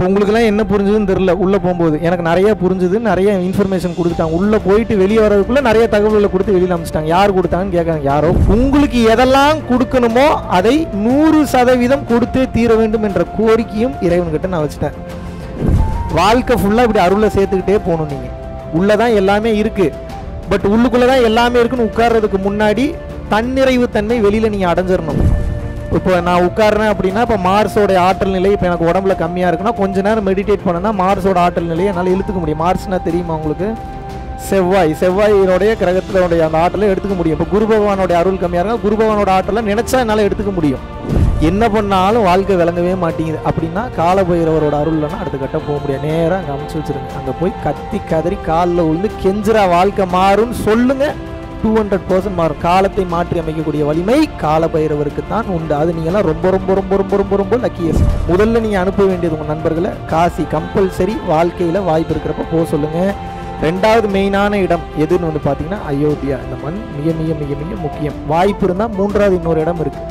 இப்போ உங்களுக்குலாம் என்ன புரிஞ்சுதுன்னு தெரில உள்ளே போகும்போது எனக்கு நிறைய புரிஞ்சுது நிறைய இன்ஃபர்மேஷன் கொடுத்துட்டாங்க உள்ளே போயிட்டு வெளியே வரதுக்குள்ளே நிறைய தகவல்களை கொடுத்து வெளியில் அமிச்சிட்டாங்க யார் கொடுத்தாங்கன்னு கேட்காங்க யாரோ உங்களுக்கு எதெல்லாம் கொடுக்கணுமோ அதை நூறு சதவீதம் கொடுத்தே தீர வேண்டும் என்ற கோரிக்கையும் இறைவன்கிட்ட நான் வச்சுட்டேன் வாழ்க்கை ஃபுல்லாக இப்படி அருளை சேர்த்துக்கிட்டே போகணும் நீங்கள் உள்ளே தான் எல்லாமே இருக்குது பட் உள்ளுக்குள்ளே தான் எல்லாமே இருக்குன்னு உட்கார்றதுக்கு முன்னாடி தன்னிறைவு தன்மை வெளியில் நீங்கள் அடைஞ்சிடணும் இப்போ நான் உட்கார்றேன் அப்படின்னா இப்போ மார்ஸோட ஆற்றல் நிலை இப்போ எனக்கு உடம்புல கம்மியாக இருக்குன்னா கொஞ்ச நேரம் மெடிடேட் பண்ணனா மார்ஸோட ஆற்றல் நிலையை என்னால் இழுத்துக்க முடியும் மார்ஸ்னா தெரியுமா உங்களுக்கு செவ்வாய் செவ்வாயினுடைய கிரகத்தினுடைய அந்த ஆற்றலை எடுத்துக்க முடியும் இப்போ குரு பகவானோட அருள் கம்மியாக இருந்தால் குரு பகவானோட ஆற்றலை நினைச்சா என்னால் எடுத்துக்க முடியும் என்ன பண்ணாலும் வாழ்க்கை விளங்கவே மாட்டேங்குது அப்படின்னா காலபைரவரோட அருள்லன்னா அடுத்த கட்டம் போக முடியாது நேராக அங்கே அமைச்சு வச்சிருங்க அங்கே போய் கத்தி கதறி காலில் விழுந்து கெஞ்சிரா வாழ்க்கை மாறும்னு சொல்லுங்க டூ ஹண்ட்ரட் பர்சன்ட் மாறும் காலத்தை மாற்றி அமைக்கக்கூடிய வலிமை காலபைரவருக்கு தான் உண்டு அது நீங்களாம் ரொம்ப ரொம்ப ரொம்ப ரொம்ப ரொம்ப ரொம்ப லக்கியஸ் முதல்ல நீங்கள் அனுப்ப வேண்டியது உங்கள் நண்பர்களை காசி கம்பல்சரி வாழ்க்கையில் வாய்ப்பு இருக்கிறப்ப போக சொல்லுங்கள் ரெண்டாவது மெயினான இடம் எதுன்னு வந்து பார்த்தீங்கன்னா அயோத்தியா இந்த மண் மிக மிக மிக மிக முக்கியம் வாய்ப்பு இருந்தால் மூன்றாவது இன்னொரு இடம் இருக்குது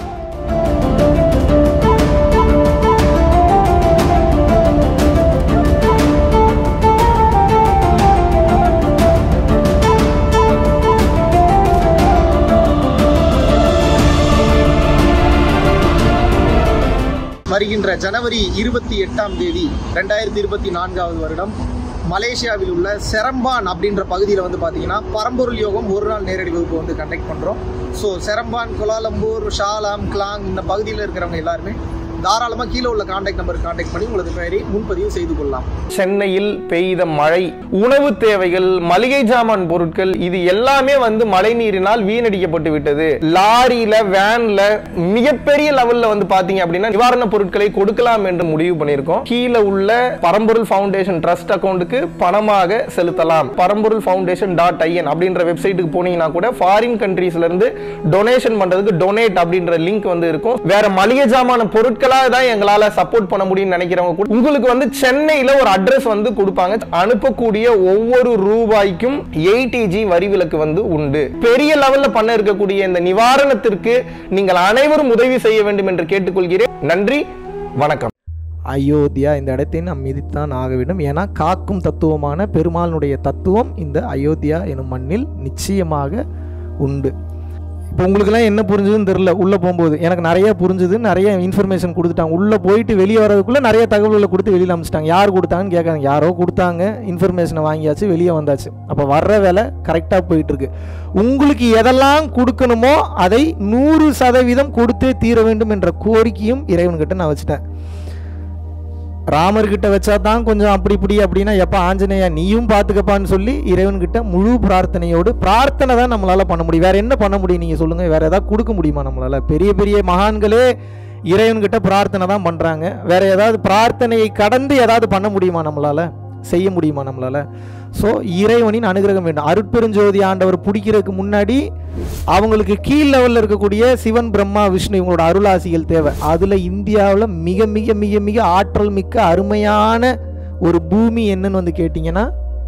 வருகின்ற ஜனவரி இருபத்தி எட்டாம் தேதி ரெண்டாயிரத்தி இருபத்தி நான்காவது வருடம் மலேசியாவில் உள்ள செரம்பான் அப்படின்ற பகுதியில் வந்து பார்த்தீங்கன்னா பரம்பொருள் யோகம் ஒரு நாள் நேரடி வகுப்பு வந்து கண்டக்ட் பண்ணுறோம் so Seremban Kuala Lumpur Shah Alam Klang இந்த பகுதியில் இருக்கிறவங்க எல்லாருமே தாராளமாக கீழே உள்ள காண்டாக்ட் நம்பர் காண்டாக்ட் பண்ணி உங்களது பெயரை முன்பதிவு செய்து கொள்ளலாம் சென்னையில் பெய்த மழை உணவு தேவைகள் மளிகை ஜாமான் பொருட்கள் இது எல்லாமே வந்து மழை நீரினால் வீணடிக்கப்பட்டு விட்டது லாரியில வேன்ல மிகப்பெரிய லெவல்ல வந்து பாத்தீங்க அப்படின்னா நிவாரண பொருட்களை கொடுக்கலாம் என்று முடிவு பண்ணியிருக்கோம் கீழே உள்ள பரம்பொருள் ஃபவுண்டேஷன் ட்ரஸ்ட் அக்கௌண்ட்டுக்கு பணமாக செலுத்தலாம் பரம்பொருள் ஃபவுண்டேஷன் டாட் ஐஎன் அப்படின்ற வெப்சைட்டுக்கு போனீங்கன்னா கூட ஃபாரின் கண்ட்ரீஸ்ல இருந்து டொனேஷன் பண்றதுக்கு டொனேட் அப்படின்ற லிங்க் வந்து இருக்கும் வேற மளிகை ஜாமான பொருட்களா தான் எங்களால சப்போர்ட் பண்ண முடியும்னு நினைக்கிறவங்க கூட உங்களுக்கு வந்து சென்னையில ஒரு அட்ரஸ் வந்து கொடுப்பாங்க அனுப்பக்கூடிய ஒவ்வொரு ரூபாய்க்கும் எயிட்டிஜி வரி விலக்கு வந்து உண்டு பெரிய லெவல்ல பண்ண இருக்கக்கூடிய இந்த நிவாரணத்திற்கு நீங்கள் அனைவரும் உதவி செய்ய வேண்டும் என்று கேட்டுக்கொள்கிறேன் நன்றி வணக்கம் அயோத்தியா இந்த இடத்தை நாம் மிதித்தான் ஆக வேண்டும் ஏன்னா காக்கும் தத்துவமான பெருமாளுடைய தத்துவம் இந்த அயோத்தியா எனும் மண்ணில் நிச்சயமாக உண்டு இப்போ உங்களுக்குலாம் என்ன புரிஞ்சுதுன்னு தெரில உள்ளே போகும்போது எனக்கு நிறைய புரிஞ்சுது நிறைய இன்ஃபர்மேஷன் கொடுத்துட்டாங்க உள்ளே போயிட்டு வெளியே வரதுக்குள்ளே நிறைய தகவல்களை கொடுத்து வெளியில் அமிச்சிட்டாங்க யார் கொடுத்தாங்கன்னு கேட்காங்க யாரோ கொடுத்தாங்க இன்ஃபர்மேஷனை வாங்கியாச்சு வெளியே வந்தாச்சு அப்போ வர்ற வேலை கரெக்டாக போயிட்டு இருக்கு உங்களுக்கு எதெல்லாம் கொடுக்கணுமோ அதை நூறு சதவீதம் கொடுத்தே தீர வேண்டும் என்ற கோரிக்கையும் இறைவன்கிட்ட நான் வச்சுட்டேன் ராமர்கிட்ட வச்சா தான் கொஞ்சம் அப்படி இப்படி அப்படின்னா எப்போ ஆஞ்சநேயா நீயும் பார்த்துக்கப்பான்னு சொல்லி இறைவன்கிட்ட முழு பிரார்த்தனையோடு பிரார்த்தனை தான் நம்மளால பண்ண முடியும் வேற என்ன பண்ண முடியும் நீங்க சொல்லுங்க வேற ஏதாவது கொடுக்க முடியுமா நம்மளால பெரிய பெரிய மகான்களே இறைவன்கிட்ட பிரார்த்தனை தான் பண்றாங்க வேற ஏதாவது பிரார்த்தனையை கடந்து ஏதாவது பண்ண முடியுமா நம்மளால செய்ய முடியுமா நம்மளால ஸோ இறைவனின் அனுகிரகம் வேண்டும் அருட்பெருஞ்சோதி ஆண்டவர் பிடிக்கிறதுக்கு முன்னாடி அவங்களுக்கு கீழ் லெவலில் இருக்கக்கூடிய சிவன் பிரம்மா விஷ்ணு இவங்களோட அருளாசிகள் தேவை அதில் இந்தியாவில் மிக மிக மிக மிக ஆற்றல் மிக்க அருமையான ஒரு பூமி என்னன்னு வந்து கேட்டிங்கன்னா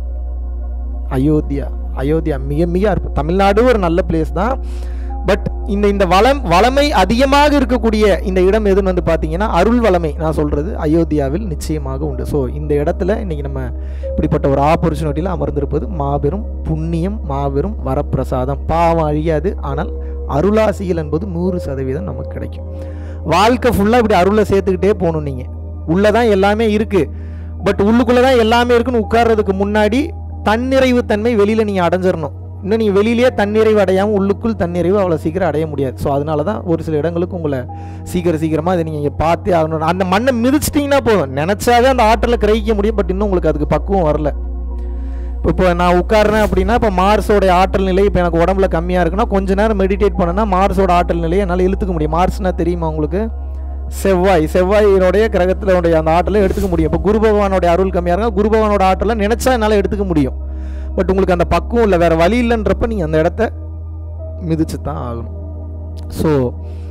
அயோத்தியா அயோத்தியா மிக மிக அற்புதம் தமிழ்நாடு ஒரு நல்ல பிளேஸ் தான் பட் இந்த இந்த வளம் வளமை அதிகமாக இருக்கக்கூடிய இந்த இடம் எதுன்னு வந்து பார்த்தீங்கன்னா அருள் வளமை நான் சொல்கிறது அயோத்தியாவில் நிச்சயமாக உண்டு ஸோ இந்த இடத்துல இன்னைக்கு நம்ம இப்படிப்பட்ட ஒரு ஆப்பர்ச்சுனிட்டியில் அமர்ந்திருப்பது மாபெரும் புண்ணியம் மாபெரும் வரப்பிரசாதம் பாவம் அழியாது ஆனால் அருளாசிகள் என்பது நூறு சதவீதம் நமக்கு கிடைக்கும் வாழ்க்கை ஃபுல்லாக இப்படி அருளை சேர்த்துக்கிட்டே போகணும் நீங்கள் உள்ளே தான் எல்லாமே இருக்குது பட் உள்ளுக்குள்ளே தான் எல்லாமே இருக்குன்னு உட்கார்றதுக்கு முன்னாடி தன்னிறைவு தன்மை வெளியில் நீங்கள் அடைஞ்சிடணும் இன்னும் நீங்கள் வெளியிலேயே தன்னிறைவு அடையாமல் உள்ளுக்குள் தன்னிறைவு அவ்வளோ சீக்கிரம் அடைய முடியாது ஸோ அதனால தான் ஒரு சில இடங்களுக்கு உங்களை சீக்கிரம் சீக்கிரமாக இதை நீங்கள் பார்த்தே ஆகணும் அந்த மண்ணை மிதிச்சிட்டிங்கன்னா போதும் நினச்சாவே அந்த ஆற்றலை கிரகிக்க முடியும் பட் இன்னும் உங்களுக்கு அதுக்கு பக்குவம் வரல இப்போ இப்போ நான் உட்கார்றேன் அப்படின்னா இப்போ மார்ஸோட ஆற்றல் நிலை இப்போ எனக்கு உடம்புல கம்மியாக இருக்குன்னா கொஞ்ச நேரம் மெடிடேட் பண்ணனா மார்ஸோட ஆற்றல் நிலையை என்னால் இழுத்துக்க முடியும் மார்ஸ்னா தெரியுமா உங்களுக்கு செவ்வாய் செவ்வாயினுடைய கிரகத்தினுடைய அந்த ஆற்றலை எடுத்துக்க முடியும் இப்போ குரு பகவானோட அருள் கம்மியாக இருக்கா குரு பகவானோட ஆற்றலை நினச்சா என்னால் எடுத்துக்க முடியும் பட் உங்களுக்கு அந்த பக்குவம் இல்லை வேறு வழி இல்லைன்றப்ப நீங்கள் அந்த இடத்த மிதிச்சு தான் ஆகணும் ஸோ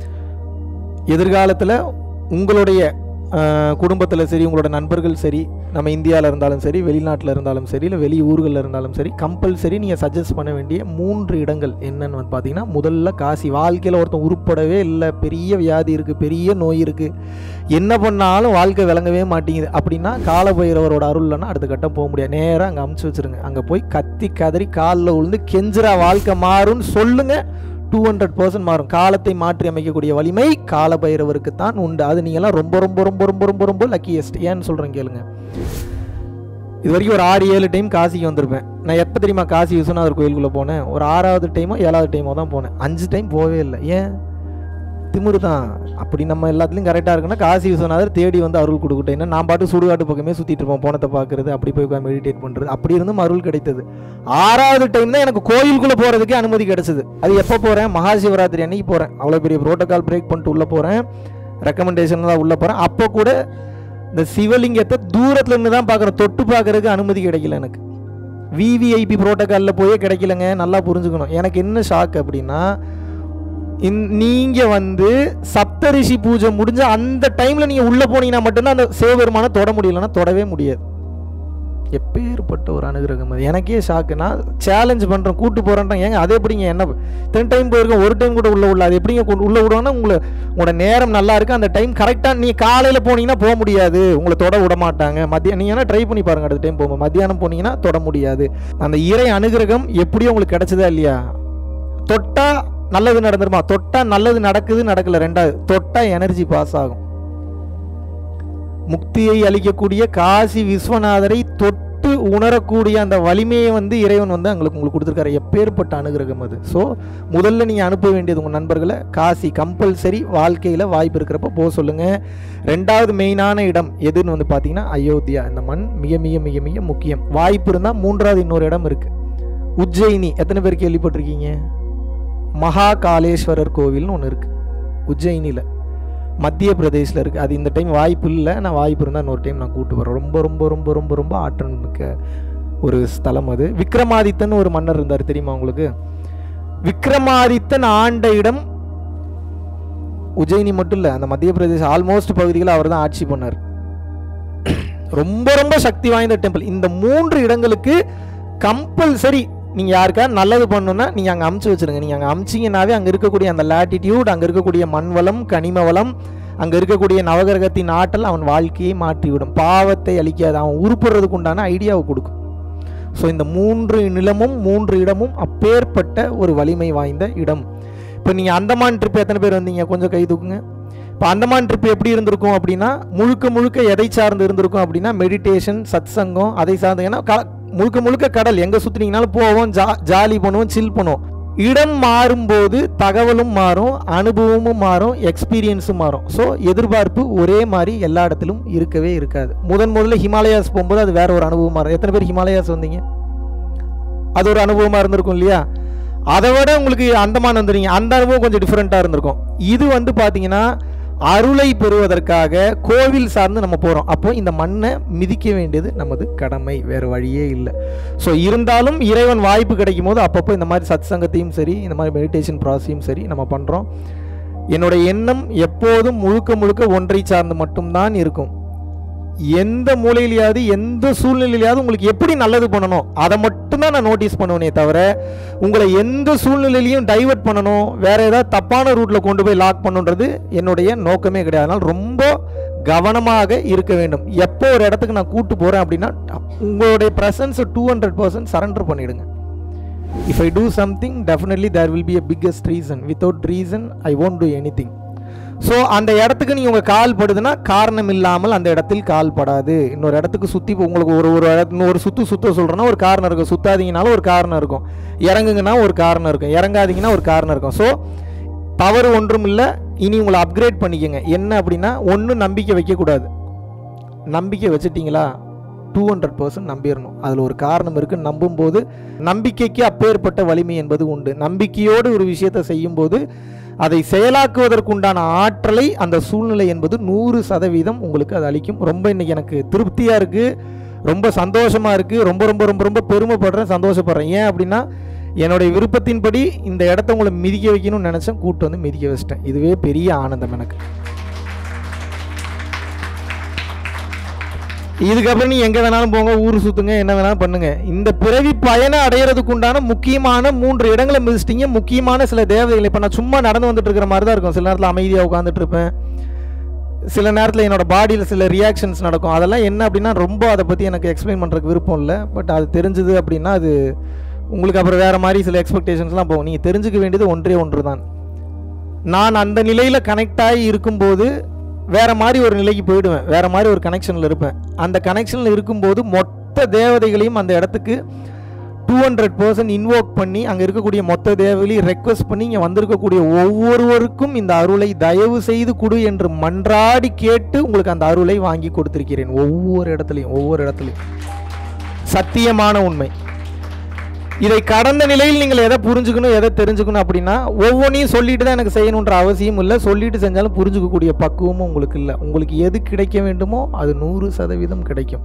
எதிர்காலத்தில் உங்களுடைய குடும்பத்தில் சரி உங்களோட நண்பர்கள் சரி நம்ம இந்தியாவில் இருந்தாலும் சரி வெளிநாட்டில் இருந்தாலும் சரி இல்லை வெளி ஊர்களில் இருந்தாலும் சரி கம்பல்சரி நீங்கள் சஜஸ்ட் பண்ண வேண்டிய மூன்று இடங்கள் என்னன்னு வந்து பார்த்தீங்கன்னா முதல்ல காசி வாழ்க்கையில் ஒருத்தன் உருப்படவே இல்லை பெரிய வியாதி இருக்குது பெரிய நோய் இருக்குது என்ன பண்ணாலும் வாழ்க்கை விளங்கவே மாட்டேங்குது அப்படின்னா காலபைரவரோட அருள்லன்னா அடுத்த கட்டம் போக முடியாது நேராக அங்கே அமுச்சு வச்சிருங்க அங்கே போய் கத்தி கதறி காலில் விழுந்து கெஞ்சுரா வாழ்க்கை மாறும்னு சொல்லுங்கள் டூ ஹண்ட்ரட் பர்சன்ட் மாறும் காலத்தை மாற்றி அமைக்கக்கூடிய வலிமை காலபைரவருக்கு தான் உண்டு அது நீங்கள்லாம் ரொம்ப ரொம்ப ரொம்ப ரொம்ப ரொம்ப ரொம்ப லக்கியஸ்ட் ஏன்னு சொல்கிறேன் கேளுங்க இது வரைக்கும் ஒரு ஆறு ஏழு டைம் காசிக்கு வந்திருப்பேன் நான் எப்போ தெரியுமா காசி விஸ்வநாதர் கோயிலுக்குள்ளே போனேன் ஒரு ஆறாவது டைமோ ஏழாவது டைமோ தான் போனேன் அஞ்சு டைம் போகவே இல்லை ஏன் திமிரு தான் அப்படி நம்ம எல்லாத்துலேயும் கரெக்டாக இருக்குன்னா காசி விஸ்வநாதர் தேடி வந்து அருள் கொடுக்கட்டும் என்ன நான் பாட்டு சுடுகாட்டு பக்கமே சுற்றிட்டு இருப்போம் போனத்தை பார்க்குறது அப்படி போய் உட்காந்து மெடிடேட் பண்ணுறது அப்படி இருந்தும் அருள் கிடைத்தது ஆறாவது டைம் தான் எனக்கு கோயிலுக்குள்ளே போகிறதுக்கே அனுமதி கிடைச்சது அது எப்போ போகிறேன் மகா சிவராத்திரி அன்னைக்கு போகிறேன் அவ்வளோ பெரிய ப்ரோட்டோகால் பிரேக் பண்ணிட்டு உள்ளே போகிறேன் ரெக்கமெண்டேஷன் தான் உள்ளே போகிறேன் அப்போ கூட இந்த சிவலிங்கத்தை தூரத்துல இருந்து தான் பார்க்குறேன் தொட்டு பார்க்கறதுக்கு அனுமதி கிடைக்கல எனக்கு விவிஐபி ப்ரோட்டோகாலில் போயே கிடைக்கலங்க நல்லா புரிஞ்சுக்கணும் எனக்கு என்ன ஷாக் அப்படின்னா இந்- நீங்க வந்து சப்தரிஷி பூஜை முடிஞ்ச அந்த டைம்ல நீங்க உள்ள போனீங்கன்னா மட்டும்தான் அந்த சிவபெருமானை தொட முடியலன்னா தொடவே முடியாது எப்பேற்பட்ட ஒரு அனுகிரகம் அது எனக்கே ஷாக்கு நான் சேலஞ்ச் பண்ணுறேன் கூட்டு போகிறேன் ஏங்க அதே எப்படிங்க என்ன இத்தனை டைம் போயிருக்கேன் ஒரு டைம் கூட உள்ள உள்ள அது எப்படிங்க கொண்டு- உள்ள விடுவாங்கன்னா உங்களை உங்களோட நேரம் நல்லா இருக்கு அந்த டைம் கரெக்டாக நீ காலையில் போனீங்கன்னா போக முடியாது உங்களை தொட விட மாட்டாங்க மத்தியம் நீங்கள் வேணால் ட்ரை பண்ணி பாருங்க அடுத்த டைம் போகும்போது மத்தியானம் போனீங்கன்னா தொட முடியாது அந்த இறை அனுகிரகம் எப்படியும் உங்களுக்கு கிடைச்சதா இல்லையா தொட்டா நல்லது நடந்துருமா தொட்டா நல்லது நடக்குது நடக்கல ரெண்டாவது தொட்டா எனர்ஜி பாஸ் ஆகும் முக்தியை அளிக்கக்கூடிய காசி விஸ்வநாதரை தொட்டு உணரக்கூடிய அந்த வலிமையை வந்து இறைவன் வந்து எங்களுக்கு உங்களுக்கு கொடுத்துருக்காரு எப்பேற்பட்ட அனுகிரகம் அது ஸோ முதல்ல நீங்கள் அனுப்ப வேண்டியது உங்கள் நண்பர்களை காசி கம்பல்சரி வாழ்க்கையில் வாய்ப்பு இருக்கிறப்ப போக சொல்லுங்கள் ரெண்டாவது மெயினான இடம் எதுன்னு வந்து பார்த்தீங்கன்னா அயோத்தியா இந்த மண் மிக மிக மிக மிக முக்கியம் வாய்ப்பு இருந்தால் மூன்றாவது இன்னொரு இடம் இருக்குது உஜ்ஜயினி எத்தனை பேர் கேள்விப்பட்டிருக்கீங்க மகா காளேஸ்வரர் கோவில்னு ஒன்று இருக்குது உஜ்ஜயினியில் மத்திய பிரதேசில் இருக்குது அது இந்த டைம் வாய்ப்பு இல்லை நான் வாய்ப்பு இருந்தால் இன்னொரு டைம் நான் கூட்டு வரேன் ரொம்ப ரொம்ப ரொம்ப ரொம்ப ரொம்ப ஆற்றல் மிக்க ஒரு ஸ்தலம் அது விக்ரமாதித்தன் ஒரு மன்னர் இருந்தார் தெரியுமா உங்களுக்கு விக்ரமாதித்தன் ஆண்ட இடம் உஜ்ஜயினி மட்டும் இல்லை அந்த மத்திய பிரதேச ஆல்மோஸ்ட் பகுதிகளை அவர் தான் ஆட்சி பண்ணார் ரொம்ப ரொம்ப சக்தி வாய்ந்த டெம்பிள் இந்த மூன்று இடங்களுக்கு கம்பல்சரி நீங்கள் யாருக்கா நல்லது பண்ணணும்னா நீங்கள் அங்கே அமுச்சு வச்சிருங்க நீங்கள் அங்கே அமிச்சிங்கனாவே அங்கே இருக்கக்கூடிய அந்த லாட்டிடியூட் அங்கே இருக்கக்கூடிய மண் வளம் கனிம வளம் அங்கே இருக்கக்கூடிய நவகிரகத்தின் ஆற்றல் அவன் வாழ்க்கையை மாற்றிவிடும் பாவத்தை அழிக்காது அவன் உருப்புறதுக்கு உண்டான ஐடியாவை கொடுக்கும் ஸோ இந்த மூன்று நிலமும் மூன்று இடமும் அப்பேற்பட்ட ஒரு வலிமை வாய்ந்த இடம் இப்போ நீங்கள் அந்தமான் ட்ரிப் எத்தனை பேர் வந்தீங்க கொஞ்சம் கை தூக்குங்க இப்போ அந்தமான் ட்ரிப் எப்படி இருந்திருக்கும் அப்படின்னா முழுக்க முழுக்க எதை சார்ந்து இருந்திருக்கும் அப்படின்னா மெடிடேஷன் சத்சங்கம் அதை சார்ந்து ஏன்னா க- முழுக்க முழுக்க கடல் எங்கே சுற்றுனீங்கனாலும் போவோம் ஜா ஜாலி பண்ணுவோம் சில் பண்ணுவோம் இடம் மாறும்போது தகவலும் மாறும் அனுபவமும் மாறும் எக்ஸ்பீரியன்ஸும் மாறும் ஸோ எதிர்பார்ப்பு ஒரே மாதிரி எல்லா இடத்திலும் இருக்கவே இருக்காது முதன் முதல்ல ஹிமாலயாஸ் போகும்போது அது வேற ஒரு அனுபவம் மாறும் எத்தனை பேர் ஹிமாலயாஸ் வந்தீங்க அது ஒரு அனுபவமாக இருந்திருக்கும் இல்லையா அதை விட உங்களுக்கு அந்தமான் வந்துடுங்க அந்த அனுபவம் கொஞ்சம் டிஃப்ரெண்ட்டாக இருந்திருக்கும் இது வந்து பார்த்தீங்கன்னா அருளை பெறுவதற்காக கோவில் சார்ந்து நம்ம போகிறோம் அப்போ இந்த மண்ணை மிதிக்க வேண்டியது நமது கடமை வேறு வழியே இல்லை ஸோ இருந்தாலும் இறைவன் வாய்ப்பு கிடைக்கும் போது அப்பப்போ இந்த மாதிரி சத் சங்கத்தையும் சரி இந்த மாதிரி மெடிடேஷன் ப்ராசஸையும் சரி நம்ம பண்ணுறோம் என்னோட எண்ணம் எப்போதும் முழுக்க முழுக்க ஒன்றை சார்ந்து மட்டும்தான் இருக்கும் எந்த மூலையிலையாவது எந்த சூழ்நிலையிலையாவது உங்களுக்கு எப்படி நல்லது பண்ணணும் அதை மட்டும்தான் நான் நோட்டீஸ் பண்ணுவேனே தவிர உங்களை எந்த சூழ்நிலையிலையும் டைவர்ட் பண்ணணும் வேற ஏதாவது தப்பான ரூட்ல கொண்டு போய் லாக் பண்ணுன்றது என்னுடைய நோக்கமே கிடையாது அதனால் ரொம்ப கவனமாக இருக்க வேண்டும் எப்போ ஒரு இடத்துக்கு நான் கூட்டு போறேன் அப்படின்னா உங்களுடைய presence two hundred percent surrender பண்ணிடுங்க if I do something definitely there will be a biggest reason without reason I won't do anything so அந்த இடத்துக்கு நீங்கள் உங்கள் கால் படுதுன்னா காரணம் இல்லாமல் அந்த இடத்தில் கால் படாது இன்னொரு இடத்துக்கு சுற்றி உங்களுக்கு ஒரு ஒரு இடத்து ஒரு சுற்று சுத்த சொல்கிறேன்னா ஒரு காரணம் இருக்கும் சுத்தாதீங்கனாலும் ஒரு காரணம் இருக்கும் இறங்குங்கன்னா ஒரு காரணம் இருக்கும் இறங்காதீங்கன்னா ஒரு காரணம் இருக்கும் ஸோ தவறு ஒன்றும் இல்லை இனி உங்களை அப்கிரேட் பண்ணிக்கோங்க என்ன அப்படின்னா ஒன்றும் நம்பிக்கை வைக்கக்கூடாது நம்பிக்கை வச்சுட்டீங்களா டூ ஹண்ட்ரட் பர்சன்ட் நம்பிடணும் அதில் ஒரு காரணம் இருக்குது நம்பும்போது நம்பிக்கைக்கு அப்பேற்பட்ட வலிமை என்பது உண்டு நம்பிக்கையோடு ஒரு விஷயத்தை செய்யும்போது அதை செயலாக்குவதற்குண்டான ஆற்றலை அந்த சூழ்நிலை என்பது நூறு சதவீதம் உங்களுக்கு அது அளிக்கும் ரொம்ப இன்னைக்கு எனக்கு திருப்தியாக இருக்குது ரொம்ப சந்தோஷமாக இருக்குது ரொம்ப ரொம்ப ரொம்ப ரொம்ப பெருமைப்படுறேன் சந்தோஷப்படுறேன் ஏன் அப்படின்னா என்னுடைய விருப்பத்தின்படி இந்த இடத்த உங்களை மிதிக்க வைக்கணும்னு நினச்சேன் கூட்டு வந்து மிதிக்க வச்சிட்டேன் இதுவே பெரிய ஆனந்தம் எனக்கு இதுக்கப்புறம் நீ எங்க வேணாலும் போங்க ஊர் சுத்துங்க என்ன வேணாலும் பண்ணுங்க இந்த பிறவி பயனை அடையிறதுக்கு உண்டான முக்கியமான மூன்று இடங்களை மிதிச்சிட்டீங்க முக்கியமான சில தேவதைகள் இப்போ நான் சும்மா நடந்து வந்துட்டு இருக்கிற மாதிரி தான் இருக்கும் சில நேரத்தில் அமைதியாக உட்காந்துட்டு இருப்பேன் சில நேரத்தில் என்னோட பாடியில் சில ரியாக்ஷன்ஸ் நடக்கும் அதெல்லாம் என்ன அப்படின்னா ரொம்ப அதை பற்றி எனக்கு எக்ஸ்பிளைன் பண்ணுறதுக்கு விருப்பம் இல்லை பட் அது தெரிஞ்சுது அப்படின்னா அது உங்களுக்கு அப்புறம் வேறு மாதிரி சில எக்ஸ்பெக்டேஷன்ஸ்லாம் போகும் நீங்கள் தெரிஞ்சுக்க வேண்டியது ஒன்றே ஒன்று தான் நான் அந்த நிலையில் கனெக்ட் ஆகி இருக்கும்போது வேற மாதிரி ஒரு நிலைக்கு போயிடுவேன் வேற மாதிரி ஒரு கனெக்ஷனில் இருப்பேன் அந்த கனெக்ஷனில் இருக்கும்போது மொத்த தேவதைகளையும் அந்த இடத்துக்கு டூ ஹண்ட்ரட் பர்சன்ட் இன்வோக் பண்ணி அங்கே இருக்கக்கூடிய மொத்த தேவதைகளையும் ரெக்வஸ்ட் பண்ணி இங்கே வந்திருக்கக்கூடிய ஒவ்வொருவருக்கும் இந்த அருளை தயவு செய்து கொடு என்று மன்றாடி கேட்டு உங்களுக்கு அந்த அருளை வாங்கி கொடுத்திருக்கிறேன் ஒவ்வொரு இடத்துலையும் ஒவ்வொரு இடத்துலையும் சத்தியமான உண்மை இதை கடந்த நிலையில் நீங்கள் எதை புரிஞ்சுக்கணும் எதை தெரிஞ்சுக்கணும் அப்படின்னா ஒவ்வொன்றையும் சொல்லிட்டு தான் எனக்கு செய்யணுன்ற அவசியம் இல்லை சொல்லிட்டு செஞ்சாலும் புரிஞ்சுக்கக்கூடிய பக்குவமும் உங்களுக்கு இல்லை உங்களுக்கு எது கிடைக்க வேண்டுமோ அது நூறு சதவீதம் கிடைக்கும்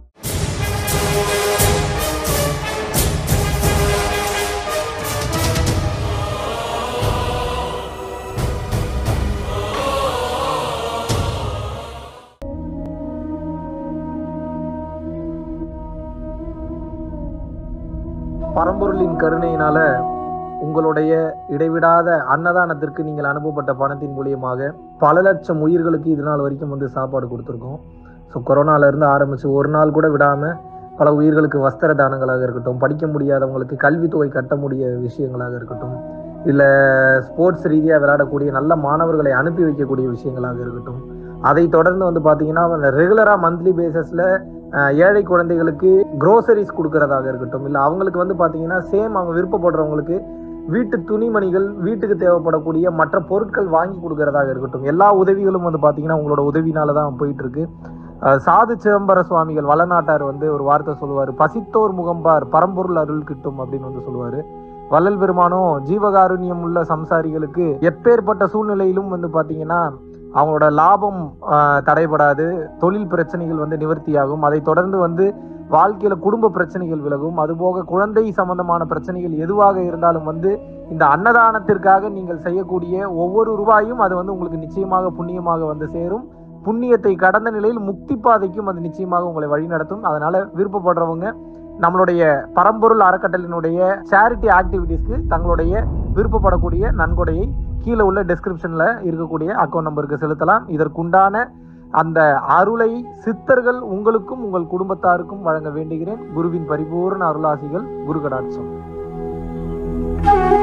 பரம்பொருளின் கருணையினால உங்களுடைய இடைவிடாத அன்னதானத்திற்கு நீங்கள் அனுப்பப்பட்ட பணத்தின் மூலியமாக பல லட்சம் உயிர்களுக்கு இது நாள் வரைக்கும் வந்து சாப்பாடு கொடுத்துருக்கோம் ஸோ கொரோனால இருந்து ஆரம்பிச்சு ஒரு நாள் கூட விடாம பல உயிர்களுக்கு வஸ்திர தானங்களாக இருக்கட்டும் படிக்க முடியாதவங்களுக்கு கல்வித்தொகை கட்ட முடிய விஷயங்களாக இருக்கட்டும் இல்லை ஸ்போர்ட்ஸ் ரீதியாக விளையாடக்கூடிய நல்ல மாணவர்களை அனுப்பி வைக்கக்கூடிய விஷயங்களாக இருக்கட்டும் அதை தொடர்ந்து வந்து பார்த்தீங்கன்னா ரெகுலராக மந்த்லி பேசிஸில் ஏழை குழந்தைகளுக்கு க்ரோசரிஸ் கொடுக்கறதாக இருக்கட்டும் இல்லை அவங்களுக்கு வந்து பார்த்தீங்கன்னா சேம் அவங்க விருப்பப்படுறவங்களுக்கு வீட்டு துணிமணிகள் வீட்டுக்கு தேவைப்படக்கூடிய மற்ற பொருட்கள் வாங்கி கொடுக்கறதாக இருக்கட்டும் எல்லா உதவிகளும் வந்து பார்த்தீங்கன்னா உங்களோட உதவினால தான் போயிட்டு இருக்கு அஹ் சாது சிதம்பர சுவாமிகள் வளநாட்டார் வந்து ஒரு வார்த்தை சொல்லுவார் பசித்தோர் முகம்பார் பரம்பொருள் அருள் கிட்டும் அப்படின்னு வந்து சொல்லுவாரு வள்ளல் பெருமானும் ஜீவகாருண்யம் உள்ள சம்சாரிகளுக்கு எப்பேற்பட்ட சூழ்நிலையிலும் வந்து பார்த்தீங்கன்னா அவங்களோட லாபம் ஆஹ், தடைபடாது தொழில் பிரச்சனைகள் வந்து நிவர்த்தியாகும் அதை தொடர்ந்து வந்து வாழ்க்கையில குடும்ப பிரச்சனைகள் விலகும் அதுபோக குழந்தை சம்பந்தமான பிரச்சனைகள் எதுவாக இருந்தாலும் வந்து இந்த அன்னதானத்திற்காக நீங்கள் செய்யக்கூடிய ஒவ்வொரு ரூபாயும் அது வந்து உங்களுக்கு நிச்சயமாக புண்ணியமாக வந்து சேரும் புண்ணியத்தை கடந்த நிலையில் முக்தி பாதைக்கும் அது நிச்சயமாக உங்களை வழிநடத்தும் அதனால விருப்பப்படுறவங்க நம்மளுடைய பரம்பொருள் அறக்கட்டளினுடைய சேரிட்டி ஆக்டிவிட்டீஸ்க்கு தங்களுடைய விருப்பப்படக்கூடிய நன்கொடையை கீழே உள்ள டெஸ்கிரிப்ஷன்ல இருக்கக்கூடிய அக்கௌண்ட் நம்பருக்கு செலுத்தலாம் இதற்குண்டான அந்த அருளை சித்தர்கள் உங்களுக்கும் உங்கள் குடும்பத்தாருக்கும் வழங்க வேண்டுகிறேன் குருவின் பரிபூர்ண அருளாசிகள் குரு கடாட்சம்